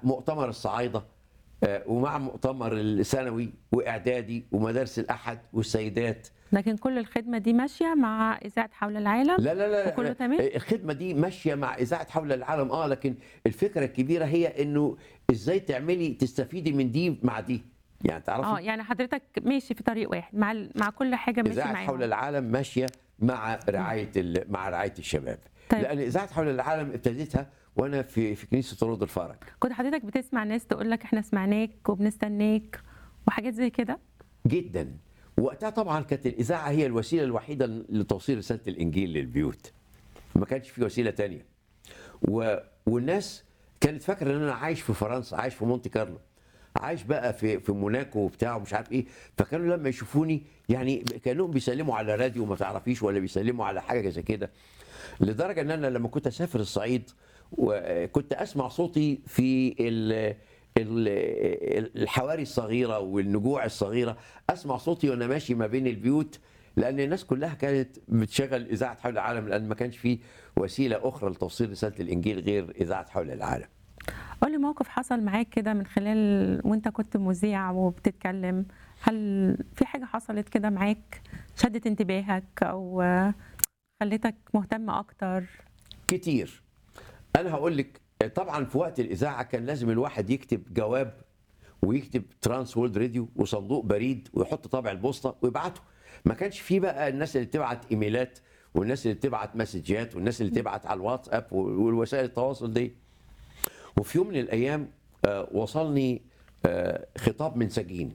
مؤتمر الصعايده آه، ومع مؤتمر الثانوي واعدادي ومدارس الاحد والسيدات لكن كل الخدمه دي ماشيه مع اذاعه حول العالم لا لا لا وكله لا، تمام؟ الخدمه دي ماشيه مع اذاعه حول العالم اه لكن الفكره الكبيره هي انه ازاي تعملي تستفيدي من دي مع دي يعني تعرفي اه يعني حضرتك ماشي في طريق واحد مع ال- مع كل حاجه ماشي اذاعه معاهم حول العالم ماشيه مع رعايه ال- مع رعايه الشباب طيب. لان اذاعه حول العالم ابتديتها وانا في في كنيسه رود الفرج كنت حضرتك بتسمع ناس تقول لك احنا سمعناك وبنستناك وحاجات زي كده جدا وقتها طبعا كانت الاذاعه هي الوسيله الوحيده لتوصيل رساله الانجيل للبيوت ما كانش في وسيله تانية و... والناس كانت فاكره ان انا عايش في فرنسا عايش في مونte كارلو عايش بقى في في موناكو وبتاع ومش عارف ايه فكانوا لما يشوفوني يعني كانهم بيسلموا على راديو ما تعرفيش ولا بيسلموا على حاجه زي كده لدرجه ان انا لما كنت اسافر الصعيد وكنت اسمع صوتي في ال ال- الحواري الصغيره والنجوع الصغيره اسمع صوتي وانا ماشي ما بين البيوت لان الناس كلها كانت بتشغل اذاعه حول العالم لان ما كانش في وسيله اخرى لتوصيل رساله الانجيل غير اذاعه حول العالم قول لي موقف حصل معاك كده من خلال وانت كنت مذيع وبتتكلم هل في حاجه حصلت كده معاك شدت انتباهك او آه، خلتك مهتم اكتر كتير انا هقول لك طبعا في وقت الاذاعه كان لازم الواحد يكتب جواب ويكتب ترانس وورلد راديو وصندوق بريد ويحط طابع البوسطه ويبعته ما كانش في بقى الناس اللي بتبعت ايميلات والناس اللي بتبعت مسجات والناس اللي تبعت على الواتساب والوسائل التواصل دي وفي يوم من الايام آه، وصلني آه، خطاب من سجين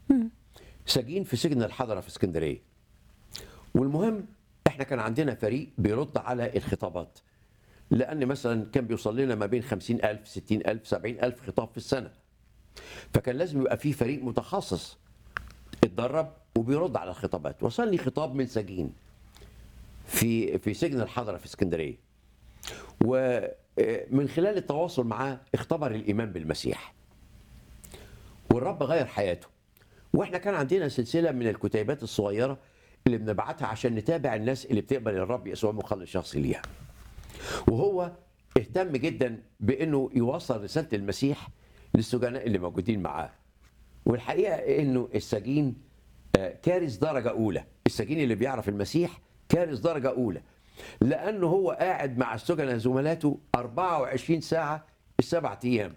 سجين في سجن الحضره في اسكندريه والمهم احنا كان عندنا فريق بيرد على الخطابات لان مثلا كان بيوصل لنا ما بين 50000 60000 70000 خطاب في السنه فكان لازم يبقى في فريق متخصص اتدرب وبيرد على الخطابات وصلني خطاب من سجين في في سجن الحضره في اسكندريه ومن خلال التواصل معاه اختبر الايمان بالمسيح والرب غير حياته واحنا كان عندنا سلسله من الكتيبات الصغيره اللي بنبعتها عشان نتابع الناس اللي بتقبل الرب يسوع مخلص شخصي ليها وهو اهتم جدا بانه يوصل رساله المسيح للسجناء اللي موجودين معاه والحقيقه انه السجين آه، كارث درجه اولى السجين اللي بيعرف المسيح كارث درجه اولى لانه هو قاعد مع السجناء زملاته 24 ساعه السبع ايام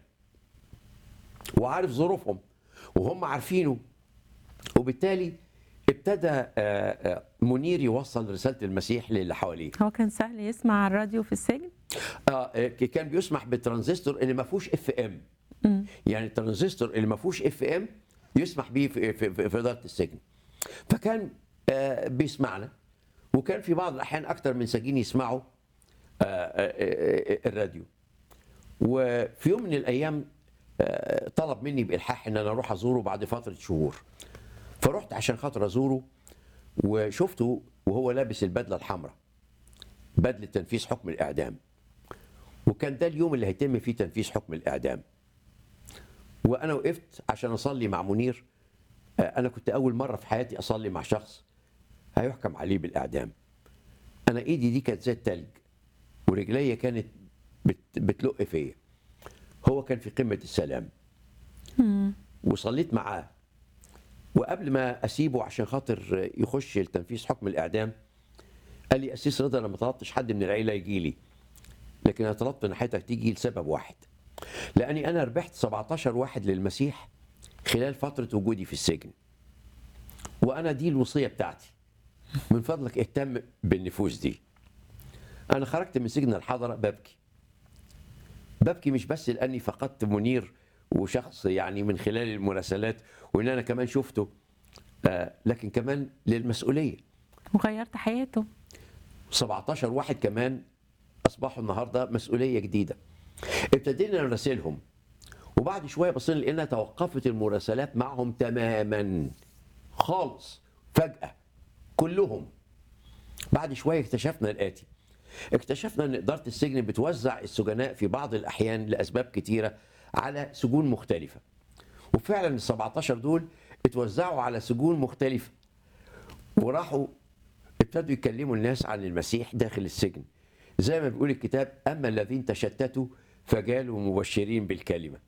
وعارف ظروفهم وهم عارفينه وبالتالي ابتدى آه، آه، منير يوصل رساله المسيح للي حواليه هو كان سهل يسمع على الراديو في السجن اه آه، كان بيسمح بالترانزستور اللي ما فيهوش اف ام يعني الترانزستور اللي ما فيهوش اف ام يسمح بيه في, في, في, في اداره السجن فكان آه بيسمعنا وكان في بعض الاحيان اكتر من سجين يسمعوا آه آه آه الراديو وفي يوم من الايام آه طلب مني بالحاح ان انا اروح ازوره بعد فتره شهور فرحت عشان خاطر ازوره وشفته وهو لابس البدله الحمراء بدله تنفيذ حكم الاعدام وكان ده اليوم اللي هيتم فيه تنفيذ حكم الاعدام وانا وقفت عشان اصلي مع منير آه، انا كنت اول مره في حياتي اصلي مع شخص هيحكم عليه بالاعدام انا ايدي دي كانت زي التلج ورجليا كانت بت بتلق فيا هو كان في قمه السلام وصليت معاه وقبل ما اسيبه عشان خاطر يخش لتنفيذ حكم الاعدام قال لي اسيس رضا انا ما طلبتش حد من العيله يجي لي لكن انا طلبت ان حضرتك تيجي لسبب واحد لاني انا ربحت 17 واحد للمسيح خلال فتره وجودي في السجن وانا دي الوصيه بتاعتي من فضلك اهتم بالنفوس دي انا خرجت من سجن الحضره ببكي ببكي مش بس لاني فقدت منير وشخص يعني من خلال المراسلات وان انا كمان شفته آه لكن كمان للمسؤوليه وغيرت حياته 17 واحد كمان اصبحوا النهارده مسؤوليه جديده ابتدينا نراسلهم وبعد شويه بصينا لقينا توقفت المراسلات معهم تماما خالص فجاه كلهم بعد شويه اكتشفنا الاتي اكتشفنا ان اداره السجن بتوزع السجناء في بعض الاحيان لاسباب كتيره على سجون مختلفه وفعلا ال 17 دول اتوزعوا على سجون مختلفه وراحوا ابتدوا يكلموا الناس عن المسيح داخل السجن زي ما بيقول الكتاب اما الذين تشتتوا فجالوا مبشرين بالكلمه